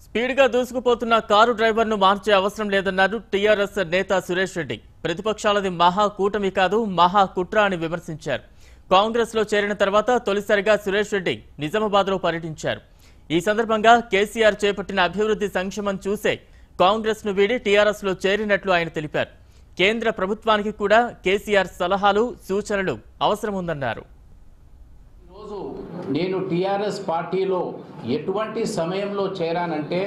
స్పీడ్గా దూసుకుపోతున్న కారు డ్రైవర్ను మార్చే అవసరం లేదన్నారు టీఆర్ఎస్ నేత సురేష్ రెడ్డి ప్రతిపక్షాలది మహా కూటమి కాదు మహా కుట్ర అని విమర్శించారు కాంగ్రెస్ లో చేరిన తర్వాత తొలిసారిగా సురేష్ రెడ్డి నిజామాబాద్లో పర్యటించారు ఈ సందర్భంగా కేసీఆర్ చేపట్టిన అభివృద్ధి సంక్షేమం చూసే కాంగ్రెస్ ను వీడి టీఆర్ఎస్ లో చేరినట్లు ఆయన తెలిపారు కేంద్ర ప్రభుత్వానికి కూడా కేసీఆర్ సలహాలు సూచనలు అవసరముందన్నారు ఈరోజు నేను టీఆర్ఎస్ పార్టీలో ఎటువంటి సమయంలో చేరానంటే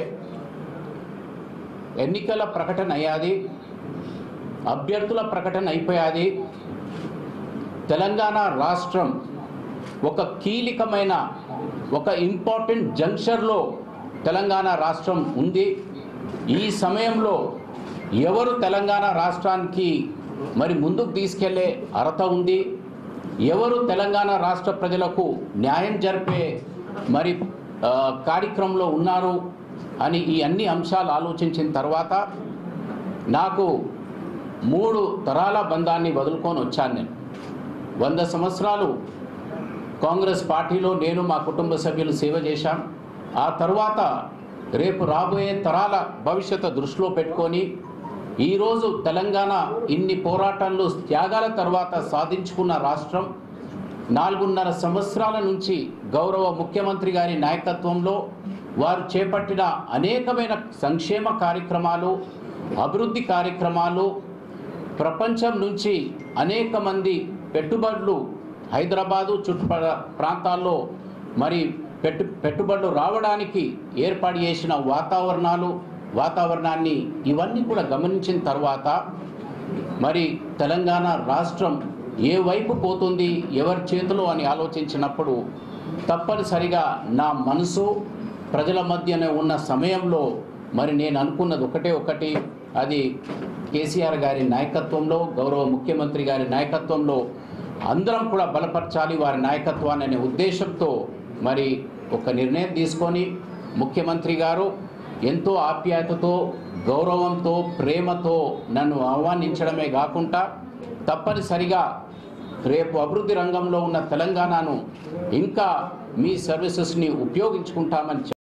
ఎన్నికల ప్రకటన అయ్యాది అభ్యర్థుల ప్రకటన అయిపోయాది తెలంగాణ రాష్ట్రం ఒక కీలకమైన ఒక ఇంపార్టెంట్ జంక్షన్లో తెలంగాణ రాష్ట్రం ఉంది ఈ సమయంలో ఎవరు తెలంగాణ రాష్ట్రానికి మరి ముందుకు తీసుకెళ్లే అర్హత ఉంది ఎవరు తెలంగాణ రాష్ట్ర ప్రజలకు న్యాయం జరిపే మరి ఆ, కార్యక్రమంలో ఉన్నారు అని ఈ అన్ని అంశాలు ఆలోచించిన తర్వాత నాకు మూడు తరాల బంధాన్ని వదులుకొని వచ్చాను నేను వంద సంవత్సరాలు కాంగ్రెస్ పార్టీలో నేను మా కుటుంబ సభ్యులు సేవ చేశాం ఆ తర్వాత రేపు రాబోయే తరాల భవిష్యత్తు దృష్టిలో పెట్టుకొని ఈరోజు తెలంగాణ ఇన్ని పోరాటాలు త్యాగాల తర్వాత సాధించుకున్న రాష్ట్రం నాలుగున్నర సంవత్సరాల నుంచి గౌరవ ముఖ్యమంత్రి గారి నాయకత్వంలో వారు చేపట్టిన అనేకమైన సంక్షేమ కార్యక్రమాలు అభివృద్ధి కార్యక్రమాలు ప్రపంచం నుంచి అనేక మంది పెట్టుబడులు హైదరాబాదు చుట్టుపక్కల ప్రాంతాల్లో మరి పెట్టు పెట్టుబడులు రావడానికి ఏర్పాటు చేసిన వాతావరణాలు వాతావరణాన్ని ఇవన్నీ కూడా గమనించిన తర్వాత మరి తెలంగాణ రాష్ట్రం ఏ వైపు పోతుంది ఎవరి చేతిలో అని ఆలోచించినప్పుడు తప్పనిసరిగా నా మనసు ప్రజల మధ్యనే ఉన్న సమయంలో మరి నేను అనుకున్నది ఒకటే ఒకటి అది కేసీఆర్ గారి నాయకత్వంలో గౌరవ ముఖ్యమంత్రి గారి నాయకత్వంలో అందరం కూడా బలపరచాలి వారి నాయకత్వాన్ని అనే ఉద్దేశంతో మరి ఒక నిర్ణయం తీసుకొని ముఖ్యమంత్రి గారు ఎంతో ఆప్యాయతతో గౌరవంతో ప్రేమతో నన్ను ఆహ్వానించడమే కాకుండా తప్పనిసరిగా రేపు అభివృద్ధి రంగంలో ఉన్న తెలంగాణను ఇంకా మీ సర్వీసెస్ని ఉపయోగించుకుంటామని